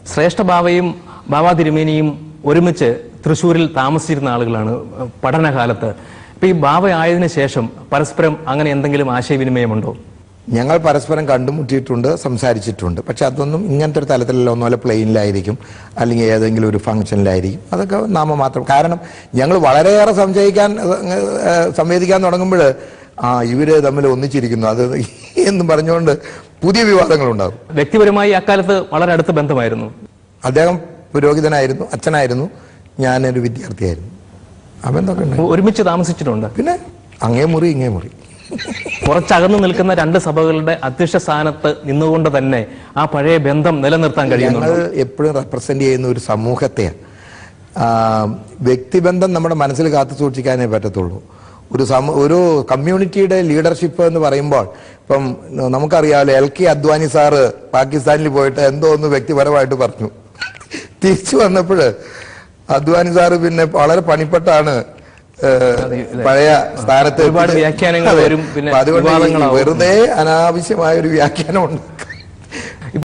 ശ്രേഷ്ഠ ബാവയും ബാബ തിരുമേനിയും ഒരുമിച്ച് തൃശ്ശൂരിൽ താമസിച്ചിരുന്ന ആളുകളാണ് ഏഹ്, പഠനകാലത്ത് ഇപ്പൊ ഈ ബാവ ആയതിനു ശേഷം പരസ്പരം അങ്ങനെ എന്തെങ്കിലും ആശയവിനിമയമുണ്ടോ ഞങ്ങൾ പരസ്പരം കണ്ടുമുട്ടിയിട്ടുണ്ട് സംസാരിച്ചിട്ടുണ്ട് പക്ഷെ അതൊന്നും ഇങ്ങനത്തെ ഒരു തലത്തിലല്ല ഒന്നുമല്ല പ്ലെയിനിലായിരിക്കും അല്ലെങ്കിൽ ഏതെങ്കിലും ഒരു ഫംഗ്ഷനിലായിരിക്കും അതൊക്കെ നാമമാത്രം കാരണം ഞങ്ങൾ വളരെയേറെ സംശയിക്കാൻ ഏഹ്, സംവേദിക്കാൻ തുടങ്ങുമ്പോൾ ആ ഇവര് തമ്മിൽ ഒന്നിച്ചിരിക്കുന്നു അത് എന്ന് പറഞ്ഞുകൊണ്ട് പുതിയ വിവാദങ്ങളുണ്ടാകും വ്യക്തിപരമായി അക്കാലത്ത് വളരെ അടുത്ത ബന്ധമായിരുന്നു അദ്ദേഹം പുരോഹിതനായിരുന്നു അച്ഛനായിരുന്നു ഞാനൊരു വിദ്യാർത്ഥിയായിരുന്നു അപ്പം എന്തൊക്കെ ഉണ്ട് ഒരുമിച്ച് താമസിച്ചിട്ടുണ്ട് പിന്നെ അങ്ങേ മുറി ഇങ്ങേ മുറി കുറച്ചകന്നു നിൽക്കുന്ന രണ്ട് സഭകളുടെ അധ്യക്ഷ സ്ഥാനത്ത് നിന്നുകൊണ്ട് തന്നെ ആ പഴയ ബന്ധം നിലനിർത്താൻ ഞങ്ങൾ കഴിയുന്നുണ്ട് എപ്പോഴും റെപ്രസെന്റ് ചെയ്യുന്ന ഒരു സമൂഹത്തെയാണ് ആ, വ്യക്തിബന്ധം നമ്മുടെ മനസ്സിൽ കാത്തു സൂക്ഷിക്കാനേ പറ്റത്തുള്ളൂ ഒരു സമ ഒരു കമ്മ്യൂണിറ്റിയുടെ ലീഡർഷിപ്പ് എന്ന് പറയുമ്പോൾ ഇപ്പം നമുക്കറിയാമല്ലോ എൽ കെ അദ്വാനി സാറ് പാകിസ്ഥാനിൽ പോയിട്ട് എന്തോ ഒന്ന് വ്യക്തിപരമായിട്ട് പറഞ്ഞു തിരിച്ചു വന്നപ്പോൾ അദ്വാനി സാറ് പിന്നെ വളരെ പണിപ്പെട്ടാണ് ഏഹ്, പഴയ സ്ഥാനത്ത് ഒരുപാട് എത്തിയത്. വ്യാഖ്യാനങ്ങൾ അതെ. വരും, പിന്നെ അപ്പൊ അതുകൊണ്ട് ഈ വിവാദങ്ങളാവും. വെറുതെ അനാവശ്യമായ ഒരു വ്യാഖ്യാനമുണ്ട്